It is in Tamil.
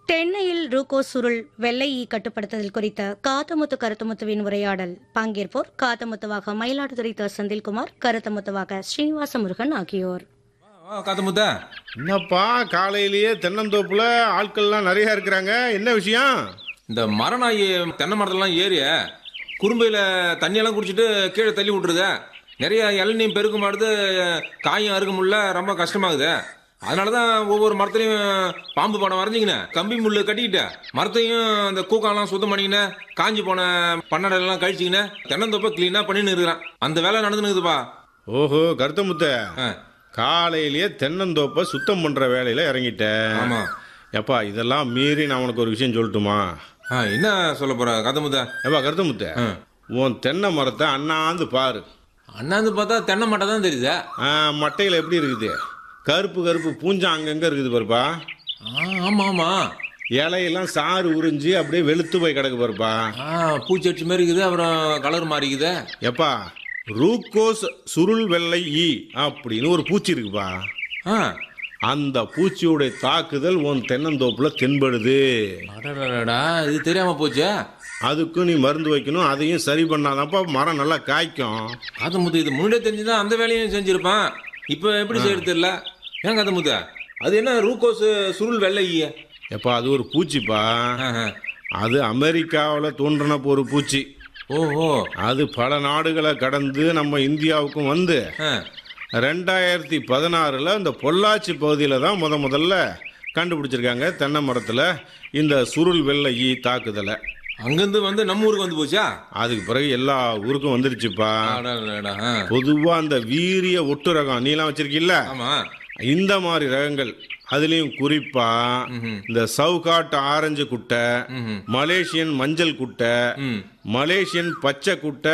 தென்னையில் ரூகோ சுருள் வெள்ளை ஈ கட்டுப்படுத்துதல் குறித்த காத்தமுத்து கருத்தமுத்துவின் உரையாடல் பங்கேற்போர் காத்தமுத்துவாக மயிலாடுதுறை த செந்தில்குமார் கருத்தமுத்துவாக ஸ்ரீனிவாச முருகன் ஆகியோர் காத்த முத்த என்னப்பா காலையிலேயே தென்னந்தோப்புல ஆட்கள்லாம் நிறைய இருக்கிறாங்க என்ன விஷயம் இந்த மரநாயி தென்னை மரத்தெல்லாம் ஏறி குறும்பையில் தண்ணியெல்லாம் குடிச்சிட்டு கீழே தள்ளி விட்டுருத நிறைய இளநீயும் பெருக்க மாட்டுது காயும் அறுக்க முடியல ரொம்ப கஷ்டமாகுது அதனால தான் ஒவ்வொரு மரத்துலையும் பாம்பு படம் வரைஞ்சிக்கினேன் கம்பி முள்ளு கட்டிக்கிட்டு மரத்தையும் அந்த கூக்காலாம் சுத்தம் பண்ணிக்கினேன் காஞ்சி போன பன்னடெல்லாம் கழிச்சிக்கினேன் தென்னந்தோப்பை க்ளீனாக பண்ணின்னு இருக்கிறான் அந்த வேலை நடந்துனுக்குதுப்பா ஓஹோ கருத்தமுத்த ஆ காலையிலேயே தென்னந்தோப்பை சுத்தம் பண்ற வேலையில இறங்கிட்டேன் ஆமா எப்பா இதெல்லாம் மீறி நான் உனக்கு ஒரு விஷயம் சொல்லட்டுமா ஆ என்ன சொல்ல போற கதை முத்த எப்பா கருத்தமுத்த ஆ. உன் தென்னை மரத்தை அண்ணாந்து பாரு அண்ணாந்து பார்த்தா தென்னை மட்டை தான் தெரியுது ஆ, மட்டையில எப்படி இருக்குது கருப்பு கருப்பு பூஞ்சா அங்கங்க இருக்குது பாருப்பா ஆ ஆமா ஆமா இலையெல்லாம் சாறு உறிஞ்சி அப்படியே வெளுத்து போய் கிடக்கு பாருப்பா ஆ பூச்செடி மாதிரி இருக்குது அப்புறம் கலர் மாறிக்குது எப்பா ரூக்கோஸ் சுருள் வெள்ளை ஈ அப்படின்னு ஒரு பூச்சி இருக்குப்பா ஆ அந்த பூச்சியோட தாக்குதல் உன் தென்னந்தோப்புல தென்படுது அடடடடா இது தெரியாம போச்சு அதுக்கும் நீ மருந்து வைக்கணும் அதையும் சரி பண்ணாதான்ப்பா மரம் நல்லா காய்க்கும் காத்த முத்து இது முன்னாடியே தெரிஞ்சுதான் அந்த வேலையும் செஞ்சிருப்பான் இப்போ எப்படி செய்யறது தெரியல ஏன் காத்த முத்து அது என்ன ரூகோஸ் சுருள் வெள்ளை ஈ? எப்பா அது ஒரு பூச்சிப்பா ஆஹா. அது அமெரிக்காவில் தோன்றின ஒரு பூச்சி ஓஹோ அது பல நாடுகளை கடந்து நம்ம இந்தியாவுக்கும் வந்து ஆ. ரெண்டாயிரத்தி பதினாறில் இந்த பொள்ளாச்சி பகுதியில் தான் முத முதல்ல கண்டுபிடிச்சிருக்காங்க தென்னை மரத்தில் இந்த சுருள் வெள்ளை ஈ தாக்குதலை அங்கிருந்து வந்து நம்ம ஊருக்கு வந்து போச்சா அதுக்கு பிறகு எல்லா ஊருக்கும் வந்துருச்சுப்பா அடடடடா. ஆ. பொதுவா அந்த வீரிய ஒட்டு ரகம் நீலாம் வச்சிருக்கீல்ல ஆமா இந்த மாதிரி ரகங்கள் அதுலயும் குறிப்பா ம்ஹும். இந்த சவுகாட்டு ஆரஞ்சு குட்டை ம்ஹும். மலேசியன் மஞ்சள் குட்டை ம் மலேசியன் பச்சை குட்டை